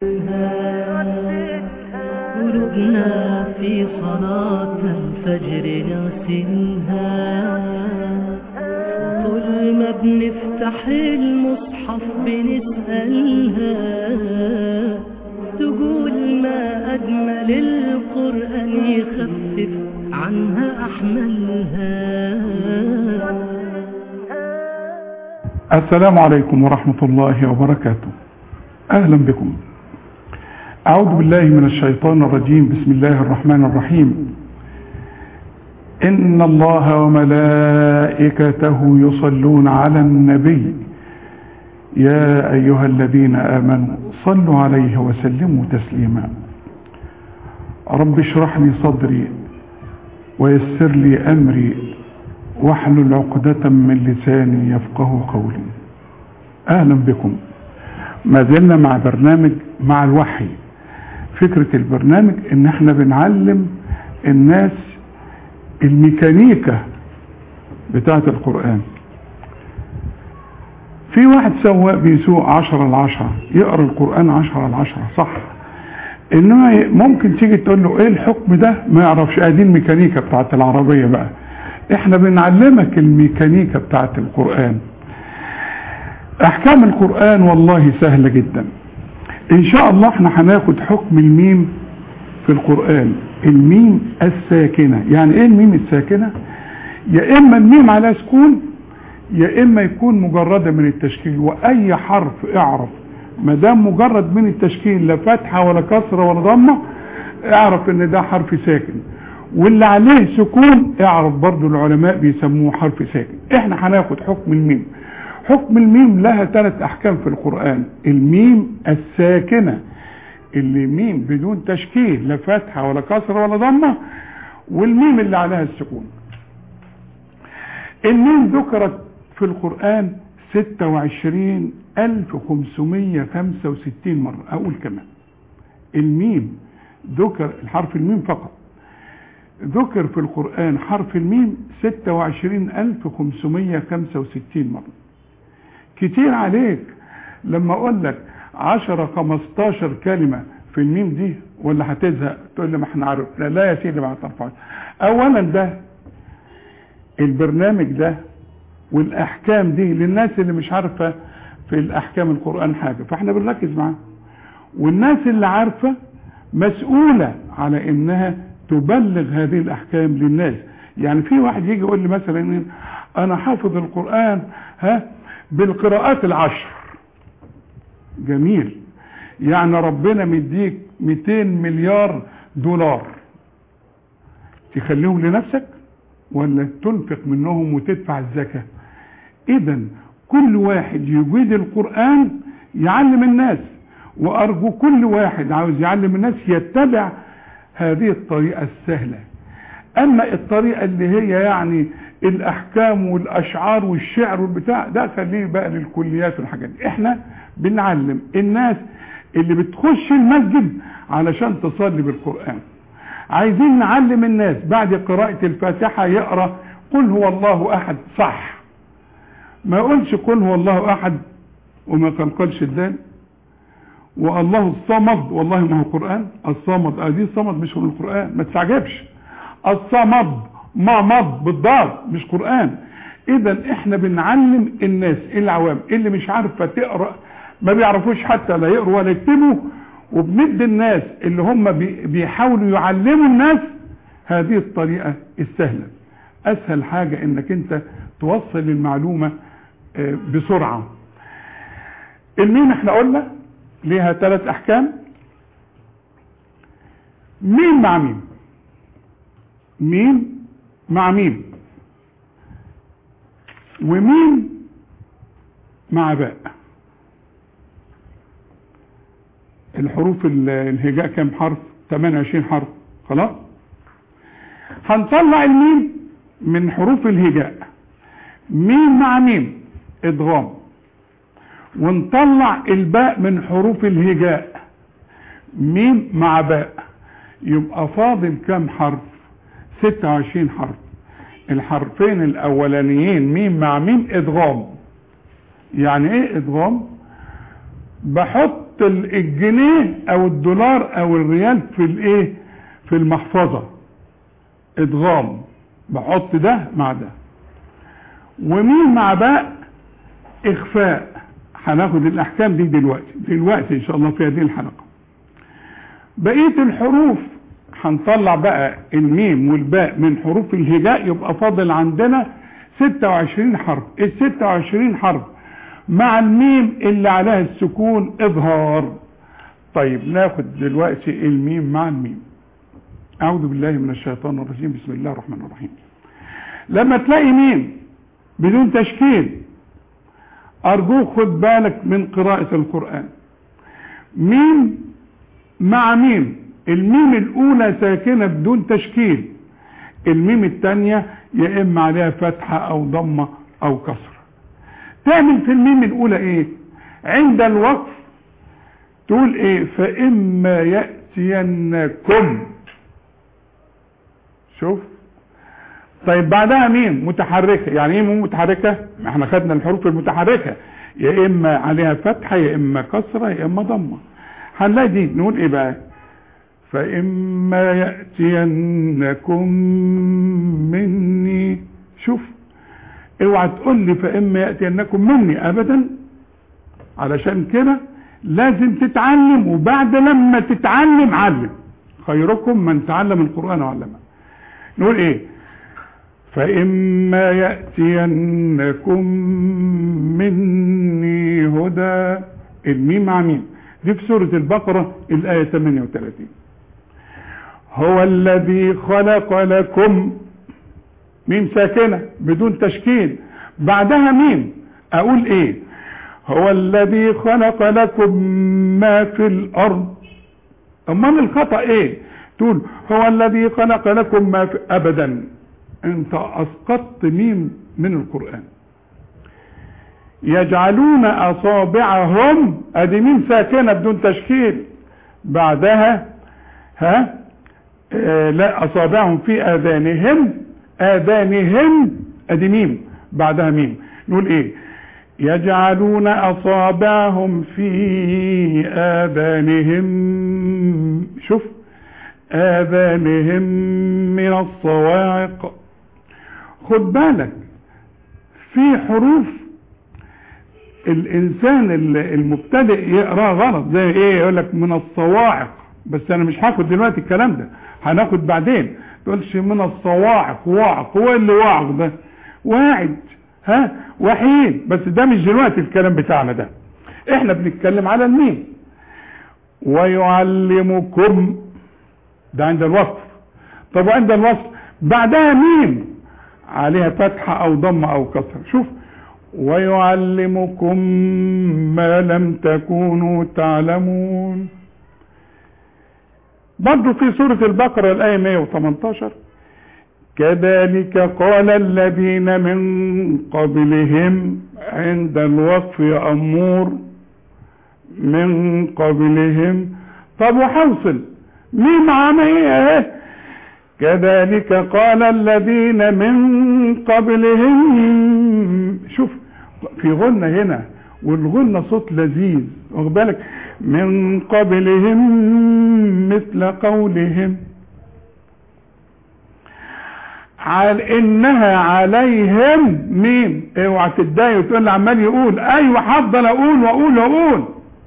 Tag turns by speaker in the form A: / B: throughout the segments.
A: قلوبنا في صلاة الفجر نغسلها طول ما بنفتح المصحف بنسألها تقول ما أجمل القرآن يخفف عنها أحملها
B: السلام عليكم ورحمة الله وبركاته أهلا بكم أعوذ بالله من الشيطان الرجيم بسم الله الرحمن الرحيم إن الله وملائكته يصلون على النبي يا أيها الذين آمنوا صلوا عليه وسلموا تسليما رب اشرح لي صدري ويسر لي أمري واحلل عقدة من لساني يفقه قولي أهلا بكم ما زلنا مع برنامج مع الوحي فكرة البرنامج ان احنا بنعلم الناس الميكانيكا بتاعة القرآن في واحد سواق بيسوق عشرة العشرة يقرأ القرآن عشرة العشرة صح انما ممكن تيجي تقول له ايه الحكم ده ما يعرفش ادي الميكانيكا بتاعة العربية بقى احنا بنعلمك الميكانيكا بتاعة القرآن احكام القرآن والله سهلة جدا ان شاء الله احنا هناخد حكم الميم في القرآن الميم الساكنة يعني ايه الميم الساكنة يا اما الميم على سكون يا اما يكون مجردة من التشكيل واي حرف اعرف ما دام مجرد من التشكيل لا فتحة ولا كسرة ولا ضمة اعرف ان ده حرف ساكن واللي عليه سكون اعرف برضو العلماء بيسموه حرف ساكن احنا هناخد حكم الميم حكم الميم لها ثلاث احكام في القرآن الميم الساكنة اللي ميم بدون تشكيل لا فتحة ولا كسرة ولا ضمة والميم اللي عليها السكون الميم ذكرت في القرآن 26565 مرة اقول كمان الميم ذكر الحرف الميم فقط ذكر في القرآن حرف الميم 26565 مرة كتير عليك لما اقول لك 10 15 كلمة في الميم دي ولا هتزهق تقول لي ما احنا عرفنا لا يا سيدي ما ترفعش اولا ده البرنامج ده والاحكام دي للناس اللي مش عارفة في الاحكام القرآن حاجة فاحنا بنركز معاهم والناس اللي عارفة مسؤولة على انها تبلغ هذه الاحكام للناس يعني في واحد يجي يقول لي مثلا انا حافظ القرآن ها بالقراءات العشر جميل يعني ربنا مديك 200 مليار دولار تخليهم لنفسك ولا تنفق منهم وتدفع الزكاة اذا كل واحد يجيد القرآن يعلم الناس وارجو كل واحد عاوز يعلم الناس يتبع هذه الطريقة السهلة اما الطريقة اللي هي يعني الاحكام والاشعار والشعر والبتاع ده خليه بقى للكليات والحاجات دي احنا بنعلم الناس اللي بتخش المسجد علشان تصلي بالقرآن عايزين نعلم الناس بعد قراءة الفاتحة يقرأ قل هو الله احد صح ما يقولش قل هو الله احد وما قلقلش الدال والله الصمد والله ما هو قرآن الصمد ادي الصمد مش من القرآن ما تستعجبش الصمد ما مض بالضاد مش قرآن اذا احنا بنعلم الناس العوام اللي مش عارفة تقرأ ما بيعرفوش حتى لا يقروا ولا يكتبوا وبندي الناس اللي هم بيحاولوا يعلموا الناس هذه الطريقة السهلة اسهل حاجة انك انت توصل المعلومة بسرعة الميم احنا قلنا ليها ثلاث احكام ميم مع ميم ميم مع ميم وميم مع باء الحروف الهجاء كام حرف 28 حرف خلاص هنطلع الميم من حروف الهجاء ميم مع ميم ادغام ونطلع الباء من حروف الهجاء ميم مع باء يبقى فاضل كام حرف 26 حرف الحرفين الاولانيين ميم مع ميم ادغام يعني ايه ادغام بحط بحط ال- الجنيه او الدولار او الريال في الايه في المحفظة ادغام بحط ده مع ده ومين مع باء اخفاء هناخد الاحكام دي دلوقتي دلوقتي ان شاء الله في هذه الحلقة بقية الحروف هنطلع بقى الميم والباء من حروف الهجاء يبقى فاضل عندنا 26 حرف ال 26 حرف مع الميم اللي عليها السكون اظهار طيب ناخد دلوقتي الميم مع الميم اعوذ بالله من الشيطان الرجيم بسم الله الرحمن الرحيم لما تلاقي ميم بدون تشكيل ارجوك خد بالك من قراءة القرآن ميم مع ميم الميم الاولى ساكنة بدون تشكيل الميم الثانية يا اما عليها فتحة او ضمة او كسرة تعمل في الميم الاولى ايه عند الوقف تقول ايه فاما يأتينكم شوف طيب بعدها ميم متحركة يعني ايه ميم متحركة ما احنا خدنا الحروف المتحركة يا اما عليها فتحة يا اما كسرة يا اما ضمة هنلاقي دي نقول ايه بقى فإما يأتينكم مني شوف اوعى تقول لي فإما يأتينكم مني أبدا علشان كده لازم تتعلم وبعد لما تتعلم علم خيركم من تعلم القرآن وعلمه نقول ايه فإما يأتينكم مني هدى الميم مع ميم دي في سورة البقرة الآية 38 هو الذي خلق لكم ميم ساكنة بدون تشكيل بعدها ميم أقول إيه هو الذي خلق لكم ما في الأرض أمال الخطأ إيه تقول هو الذي خلق لكم ما في أبدا أنت أسقطت ميم من القرآن يجعلون أصابعهم أدي ميم ساكنة بدون تشكيل بعدها ها آه لا أصابعهم في آذانهم آذانهم أدي ميم بعدها ميم نقول إيه يجعلون أصابعهم في آذانهم شوف آذانهم من الصواعق خد بالك في حروف الانسان المبتدئ يقراه غلط زي ايه يقول لك من الصواعق بس انا مش هاخد دلوقتي الكلام ده هناخد بعدين تقولش من الصواعق واعق هو اللي واعق ده واعد ها وحيد بس ده مش دلوقتي الكلام بتاعنا ده احنا بنتكلم على الميم ويعلمكم ده عند الوصف طب وعند الوصف بعدها ميم عليها فتحة او ضمة او كسر شوف ويعلمكم ما لم تكونوا تعلمون برضو في سورة البقرة الآية 118 كذلك قال الذين من قبلهم عند الوقف يا أمور من قبلهم طب وحوصل مين عمية كذلك قال الذين من قبلهم شوف في غنة هنا والغنة صوت لذيذ واخد بالك من قبلهم مثل قولهم عال انها عليهم مين اوعى تتضايق وتقول لي عمال يقول ايوه هفضل اقول واقول واقول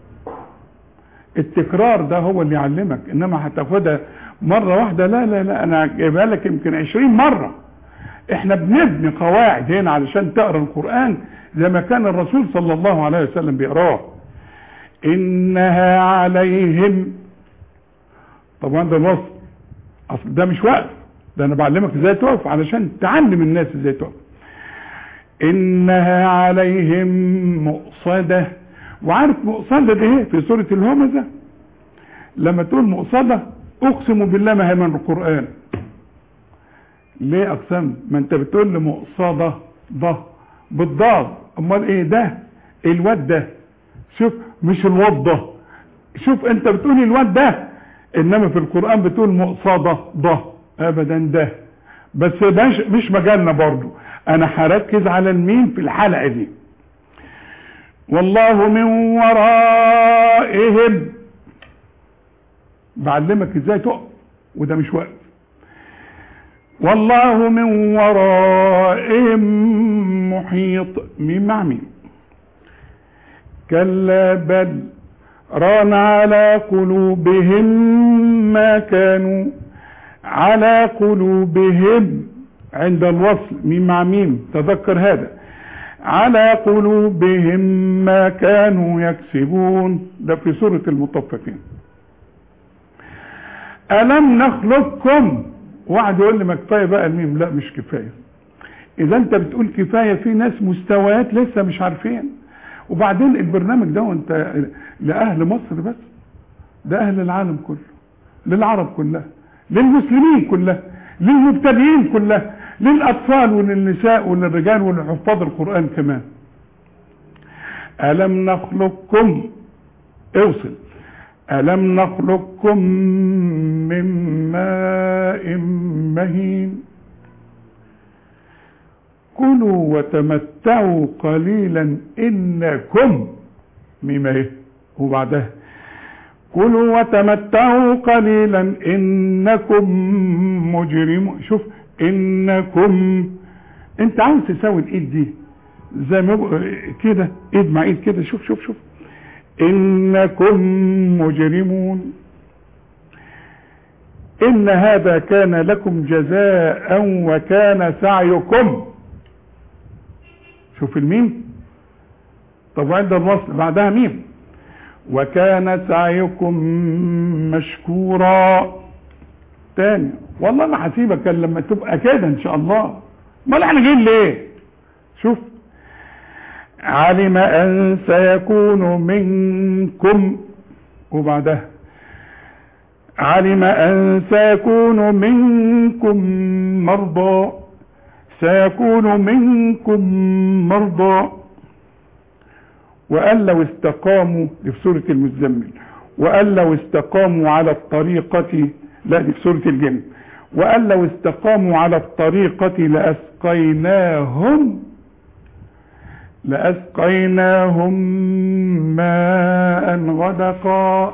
B: التكرار ده هو اللي يعلمك انما هتاخدها مره واحده لا لا لا انا جايبها لك يمكن 20 مره احنا بنبني قواعد هنا علشان تقرا القران زي ما كان الرسول صلى الله عليه وسلم بيقراه انها عليهم طبعا ده الوصف اصل ده مش وقف ده انا بعلمك ازاي تقف علشان تعلم الناس ازاي تقف انها عليهم مؤصده وعارف مؤصده دي ايه في سوره الهمزه لما تقول مؤصده اقسم بالله ما هي من القران ليه اقسم ما انت بتقول لي مؤصده ضه بالضاد امال ايه ده الواد ده شوف مش الواد ده شوف انت بتقول الواد ده انما في القران بتقول مؤصده ضه ابدا ده بس ده مش مجالنا برضو انا هركز على الميم في الحلقه دي والله من ورائهم بعلمك ازاي تقف وده مش وقت والله من ورائهم محيط مين مع مين كلا بل ران على قلوبهم ما كانوا على قلوبهم عند الوصل مين مع مين تذكر هذا على قلوبهم ما كانوا يكسبون ده في سورة المطففين ألم نخلقكم واحد يقول لي ما كفاية بقى الميم لا مش كفاية إذا أنت بتقول كفاية في ناس مستويات لسه مش عارفين وبعدين البرنامج ده وانت لأهل مصر بس ده أهل العالم كله للعرب كلها للمسلمين كلها للمبتدئين كلها للأطفال وللنساء وللرجال ولحفاظ القرآن كمان ألم نخلقكم اوصل ألم نخلقكم من ماء مهين كلوا وتمتعوا قليلا إنكم مما ايه وبعدها كلوا وتمتعوا قليلا إنكم مجرمون شوف إنكم أنت عاوز تساوي الإيد دي زي ما يبقى كده إيد مع إيد كده شوف شوف شوف إنكم مجرمون إن هذا كان لكم جزاء وكان سعيكم شوف الميم طب عند الوصل بعدها ميم وكان سعيكم مشكورا تاني والله ما هسيبك لما تبقى كده ان شاء الله امال احنا جايين ليه شوف علم ان سيكون منكم وبعدها علم ان سيكون منكم مرضى سيكون منكم مرضى وقال لو استقاموا دي في سورة المزمل وقال لو استقاموا على الطريقة لا دي في سورة الجن وقال لو استقاموا على الطريقة لأسقيناهم لأسقيناهم ماء غدقا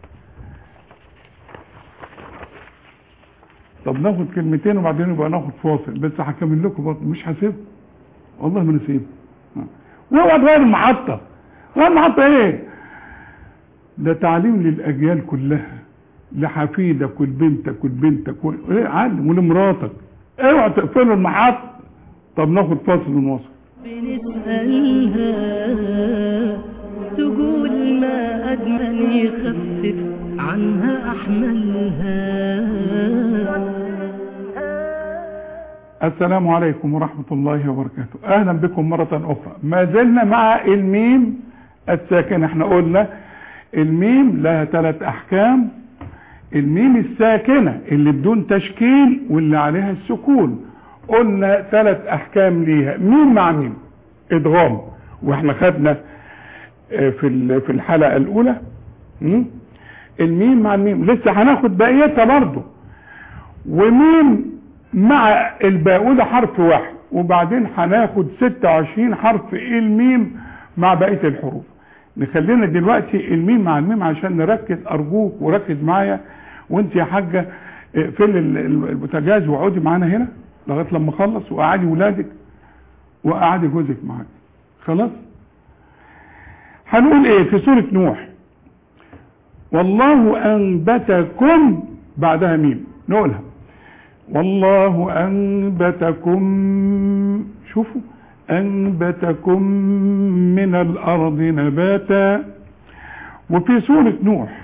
B: طب ناخد كلمتين وبعدين يبقى ناخد فاصل بس هكمل لكم برضه مش هسيبه والله ما نسيبه واوعى تغير المحطة غير المحطة ايه ده تعليم للأجيال كلها لحفيدك ولبنتك ولبنتك و... ايه علم ولمراتك اوعى تقفلوا المحطة طب ناخد فاصل ونواصل
A: بنسألها تقول ما أجمل يخفف عنها أحملها
B: السلام عليكم ورحمة الله وبركاته اهلا بكم مرة اخرى ما زلنا مع الميم الساكنة احنا قلنا الميم لها ثلاث احكام الميم الساكنة اللي بدون تشكيل واللي عليها السكون قلنا ثلاث احكام ليها ميم مع ميم ادغام واحنا خدنا آه، في ال- في الحلقة الاولى م? الميم مع الميم لسه هناخد بقيتها برضه وميم مع الباء وده حرف واحد وبعدين هناخد 26 حرف الميم مع بقية الحروف نخلينا دلوقتي الميم مع الميم عشان نركز ارجوك وركز معايا وانت يا حاجة اقفلي ال- ال- البوتاجاز واقعدي معانا هنا لغاية لما اخلص وقعدي ولادك وقعدي جوزك معاك خلاص هنقول ايه في سورة نوح والله انبتكم بعدها ميم نقولها والله أنبتكم شوفوا أنبتكم من الأرض نباتا وفي سورة نوح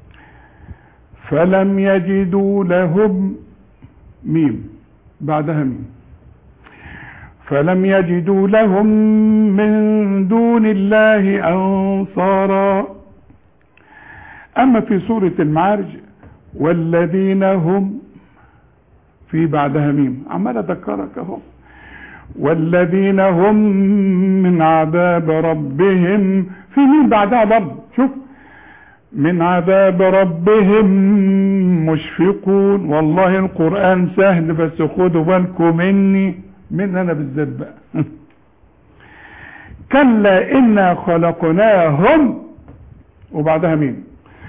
B: فلم يجدوا لهم ميم بعدها ميم فلم يجدوا لهم من دون الله أنصارا أما في سورة المعارج والذين هم في بعدها ميم عمال اذكرك اهو والذين هم من عذاب ربهم في مين بعدها برضه شوف من عذاب ربهم مشفقون والله القرآن سهل بس خدوا بالكم مني من انا بالذات بقى كلا إنا خلقناهم وبعدها مين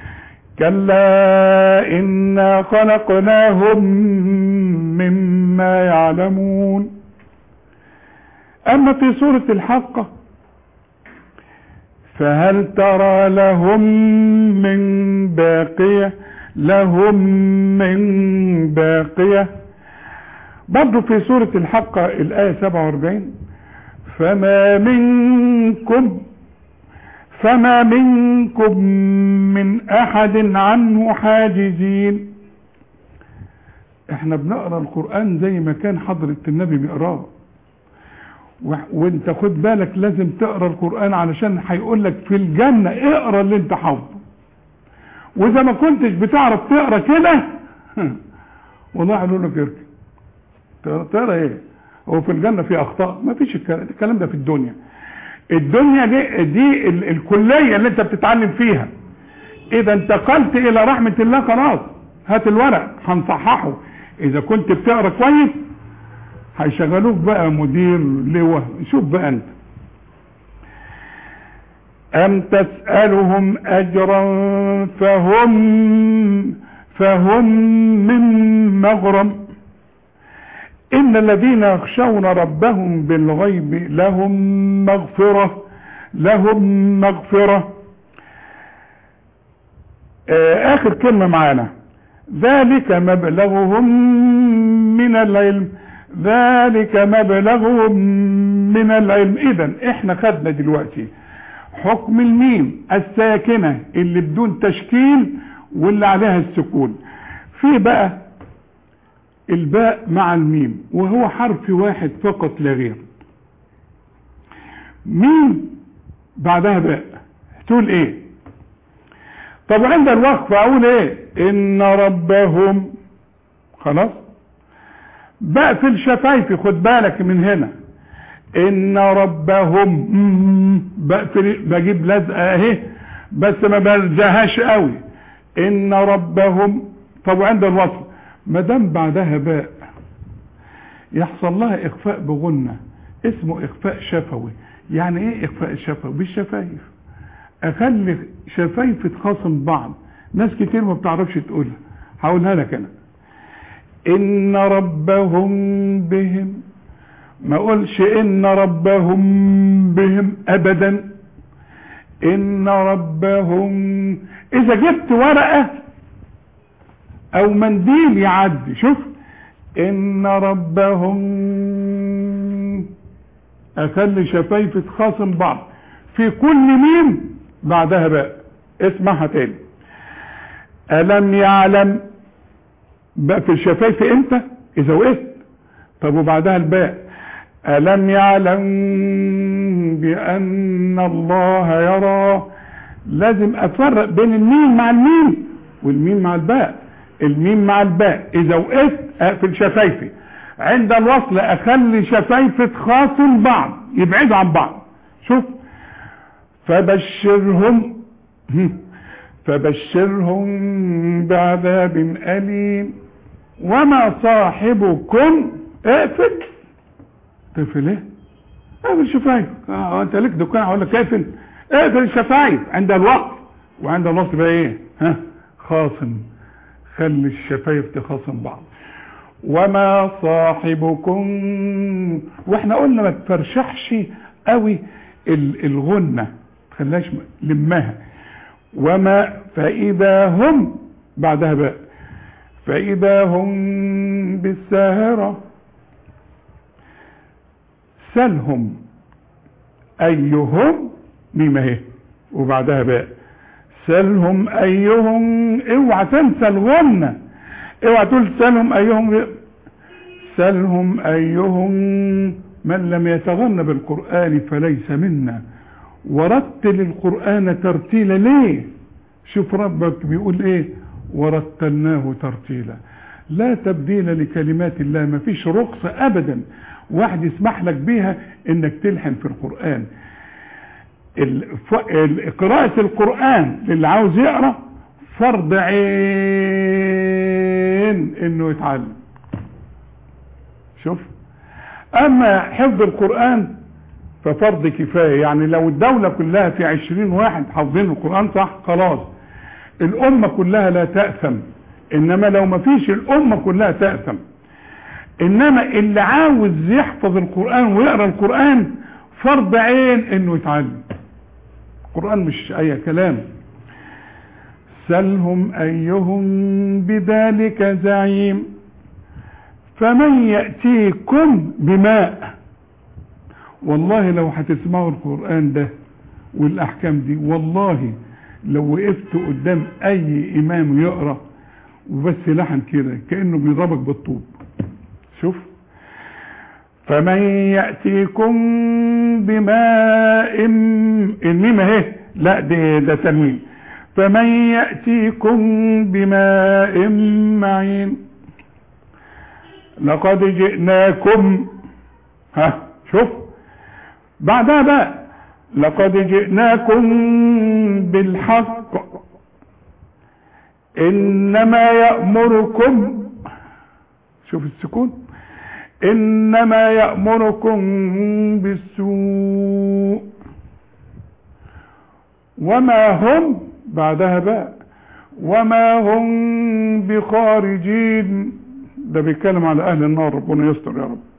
B: كلا إنا خلقناهم مما يعلمون أما في سورة الحقة فهل ترى لهم من باقية لهم من باقية برضو في سورة الحقة الآية 47 فما منكم فما منكم من أحد عنه حاجزين احنا بنقرا القرآن زي ما كان حضرة النبي بيقراه و- وانت خد بالك لازم تقرا القرآن علشان هيقول لك في الجنة اقرا اللي انت حافظه واذا ما كنتش بتعرف تقرا كده والله هيقول لك اركن تقرا تقرا ايه هو في الجنة في اخطاء ما فيش الكلام الكلام ده في الدنيا الدنيا دي دي ال- الكلية اللي انت بتتعلم فيها اذا انتقلت الى رحمة الله خلاص هات الورق هنصححه اذا كنت بتقرا كويس هيشغلوك بقى مدير لواء شوف بقى انت ام تسألهم اجرا فهم فهم من مغرم ان الذين يخشون ربهم بالغيب لهم مغفرة لهم مغفرة آه، اخر كلمة معانا ذلك مبلغهم من العلم ذلك مبلغهم من العلم اذا احنا خدنا دلوقتي حكم الميم الساكنة اللي بدون تشكيل واللي عليها السكون في بقى الباء مع الميم وهو حرف واحد فقط لا غير ميم بعدها باء تقول ايه طب عند الوقف اقول ايه ان ربهم خلاص بقفل شفايفي خد بالك من هنا ان ربهم مم، بقفل بجيب لزقه اهي بس ما برجعهاش قوي ان ربهم طب عند الوصل ما دام بعدها باء يحصل لها اخفاء بغنه اسمه اخفاء شفوي يعني ايه اخفاء شفوي بالشفايف اخلي شفايف تخاصم بعض ناس كتير ما بتعرفش تقولها هقولها لك انا ان ربهم بهم ما اقولش ان ربهم بهم ابدا ان ربهم اذا جبت ورقة او منديل يعدي شوف ان ربهم اخلي شفايف تخاصم بعض في كل ميم بعدها باء اسمعها تاني الم يعلم بقى في الشفايف امتى اذا وقفت طب وبعدها الباء الم يعلم بان الله يرى لازم افرق بين الميم مع الميم والميم مع الباء الميم مع الباء اذا وقفت اقفل شفايفي عند الوصل اخلي شفايفي تخاصم بعض يبعدوا عن بعض شوف فبشرهم فبشرهم بعذاب أليم وما صاحبكم اقفل تقفل ايه اقفل الشفايف اه انت ليك دكان هقول لك اقفل اقفل الشفايف عند الوقت وعند الوصل بقى ايه ها خاصم خلي الشفايف تخاصم بعض وما صاحبكم واحنا قلنا ما تفرشحش قوي ال- الغنة تخليهاش لمها وما فإذا هم بعدها بقى فإذا هم بالساهرة سلهم أيهم ميم اهي وبعدها بقى سلهم أيهم اوعى تنسى الغنة اوعى تقول سلهم أيهم سلهم أيهم من لم يتغن بالقرآن فليس منا ورتل القرآن ترتيلا ليه شوف ربك بيقول ايه ورتلناه ترتيلا لا تبديل لكلمات الله ما فيش رخصة ابدا واحد يسمح لك بيها انك تلحن في القرآن الف... ال- قراءة القرآن للي عاوز يقرأ فرض عين انه يتعلم شوف اما حفظ القرآن ففرض كفاية يعني لو الدولة كلها في عشرين واحد حافظين القرآن صح خلاص الأمة كلها لا تأثم إنما لو ما فيش الأمة كلها تأثم إنما اللي عاوز يحفظ القرآن ويقرأ القرآن فرض عين إنه يتعلم القرآن مش أي كلام سلهم أيهم بذلك زعيم فمن يأتيكم بماء والله لو هتسمعوا القرآن ده والأحكام دي والله لو وقفت قدام أي إمام يقرأ وبس لحن كده كأنه بيضربك بالطوب شوف فمن يأتيكم بماء الميم اهي لا ده ده تنوين فمن يأتيكم بماء معين لقد جئناكم ها شوف بعدها بقى لقد جئناكم بالحق انما يأمركم شوف السكون انما يأمركم بالسوء وما هم بعدها بقى وما هم بخارجين ده بيتكلم على اهل النار ربنا يستر يا رب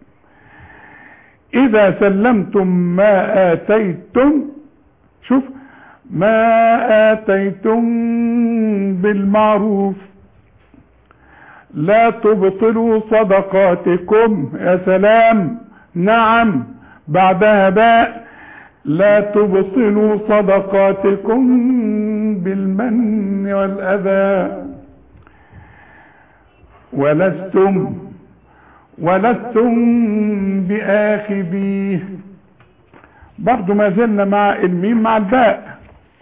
B: اذا سلمتم ما اتيتم شوف ما اتيتم بالمعروف لا تبطلوا صدقاتكم يا سلام نعم بعدها باء لا تبطلوا صدقاتكم بالمن والأذى ولستم ولستم بآخذيه برضو ما زلنا مع الميم مع الباء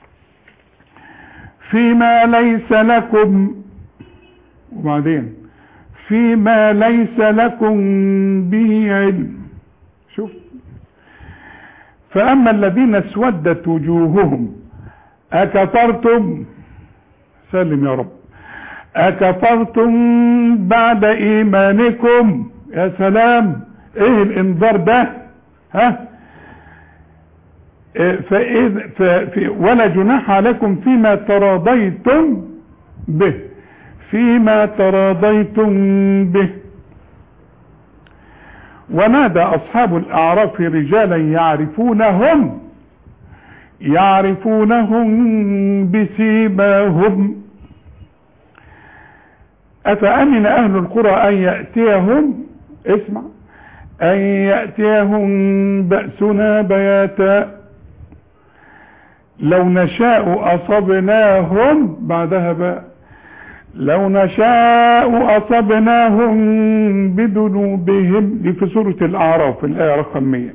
B: فيما ليس لكم وبعدين فيما ليس لكم به علم شوف فأما الذين اسودت وجوههم أكفرتم سلم يا رب أكفرتم بعد إيمانكم يا سلام إيه الإنذار ده ها فإذ ففي ولا جناح عليكم فيما تراضيتم به فيما تراضيتم به ونادى أصحاب الأعراف رجالا يعرفونهم يعرفونهم بسيماهم أفأمن أهل القرى أن يأتيهم اسمع أن يأتيهم بأسنا بياتا لو نشاء أصبناهم بعدها بقى لو نشاء أصبناهم بذنوبهم دي في سورة الأعراف الآية رقم 100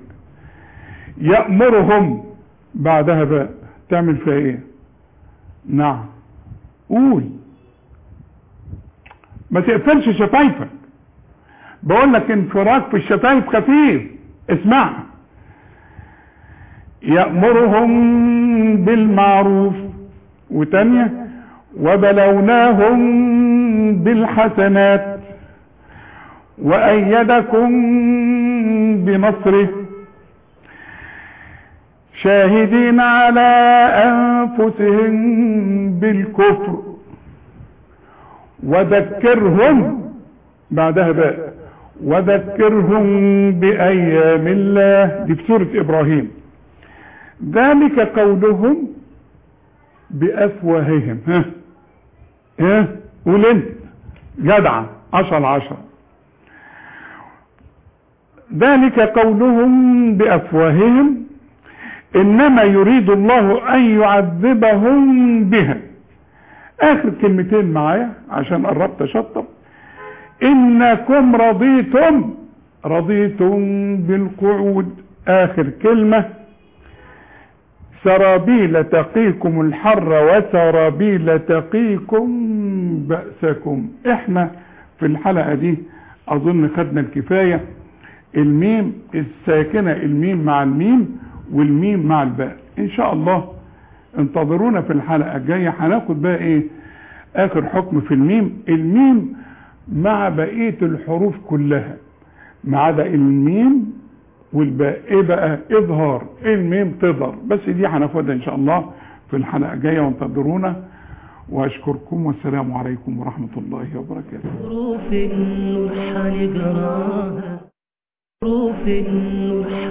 B: يأمرهم بعدها بقى تعمل فيها ايه نعم قول ما تقفلش شفايفك بقول لك انفراج في الشفايف خفيف اسمع يأمرهم بالمعروف وتانية وبلوناهم بالحسنات وأيدكم بنصره شاهدين على أنفسهم بالكفر وذكرهم بعدها بقى وذكرهم بأيام الله دي في سورة إبراهيم ذلك قولهم بأفواههم ها ها قول انت جدعة عشر عشر ذلك قولهم بأفواههم إنما يريد الله أن يعذبهم بها آخر كلمتين معايا عشان قربت أشطب إنكم رضيتم رضيتم بالقعود آخر كلمة سرابيل تقيكم الحر وسرابيل تقيكم بأسكم احنا في الحلقة دي اظن خدنا الكفاية الميم الساكنة الميم مع الميم والميم مع الباء ان شاء الله انتظرونا في الحلقة الجاية هناخد بقى ايه اخر حكم في الميم الميم مع بقية الحروف كلها ما عدا الميم والباء ايه بقى اظهار الميم تظهر بس دي هناخدها ان شاء الله في الحلقه الجايه وانتظرونا واشكركم والسلام عليكم ورحمه الله وبركاته
A: حروف النور حنقراها حروف النور